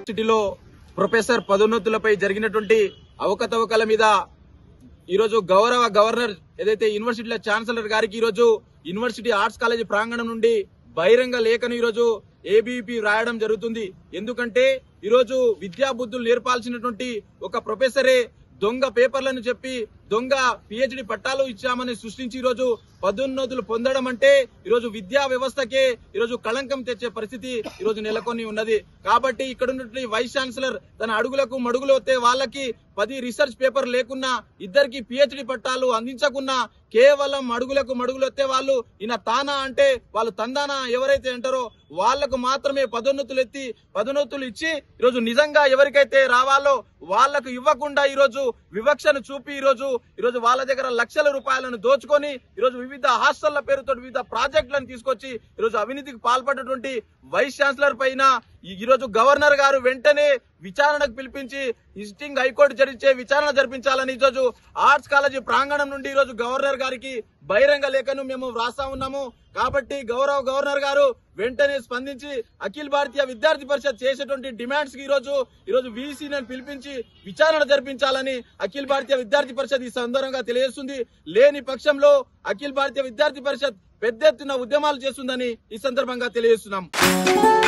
యూనివర్సిటీలో ప్రొఫెసర్ పదోన్నతులపై జరిగినటువంటి అవకతవకల మీద ఈరోజు గౌరవ గవర్నర్ ఏదైతే యూనివర్సిటీల ఛాన్సలర్ గారికి ఈరోజు యూనివర్సిటీ ఆర్ట్స్ కాలేజీ ప్రాంగణం నుండి బహిరంగ లేఖను ఈరోజు ఏబీపీ రాయడం జరుగుతుంది ఎందుకంటే ఈరోజు విద్యా బుద్ధులు నేర్పాల్సినటువంటి ఒక ప్రొఫెసరే దొంగ పేపర్లను చెప్పి దొంగ పిహెచ్డి పట్టాలు ఇచ్చామని సృష్టించి ఈరోజు పదోన్నతులు పొందడం అంటే ఈరోజు విద్యా వ్యవస్థకే ఈరోజు కళంకం తెచ్చే పరిస్థితి ఈరోజు నెలకొని ఉన్నది కాబట్టి ఇక్కడ ఉన్నటువంటి వైస్ ఛాన్సలర్ తన అడుగులకు మడుగులు వస్తే వాళ్ళకి పది రీసెర్చ్ పేపర్ లేకున్నా ఇద్దరికి పిహెచ్డి పట్టాలు అందించకున్నా కేవలం అడుగులకు మడుగులు వస్తే వాళ్ళు ఈయన తానా అంటే వాళ్ళు తందానా ఎవరైతే అంటారో వాళ్లకు మాత్రమే పదోన్నతులు ఎత్తి పదోన్నతులు ఇచ్చి ఈరోజు నిజంగా ఎవరికైతే రావాలో వాళ్లకు ఇవ్వకుండా ఈరోజు వివక్షను చూపి ఈరోజు ఈరోజు వాళ్ళ దగ్గర లక్షల రూపాయలను దోచుకొని ఈరోజు వివిధ హాస్టళ్ల పేరుతో వివిధ ప్రాజెక్టులను తీసుకొచ్చి ఈరోజు అవినీతికి పాల్పడినటువంటి వైస్ ఛాన్సలర్ పైన ఈ- ఈరోజు గవర్నర్ గారు వెంటనే విచారణకు పిలిపించి విజిటింగ్ హైకోర్టు జరిచే విచారణ జరిపించాలని ఈరోజు ఆర్ట్స్ కాలేజీ ప్రాంగణం నుండి ఈరోజు గవర్నర్ గారికి బహిరంగ లేఖను మేము వ్రాస్తా ఉన్నాము కాబట్టి గౌరవ గవర్నర్ గారు వెంటనే స్పందించి అఖిల భారతీయ విద్యార్థి పరిషత్ చేసేటువంటి డిమాండ్స్ కి ఈరోజు ఈరోజు వీసీని పిలిపించి విచారణ జరిపించాలని అఖిల భారతీయ విద్యార్థి పరిషత్ ఈ సందర్భంగా తెలియజేస్తుంది లేని పక్షంలో అఖిల భారతీయ విద్యార్థి పరిషత్ పెద్ద ఎత్తున ఉద్యమాలు చేస్తుందని ఈ సందర్భంగా తెలియజేస్తున్నాం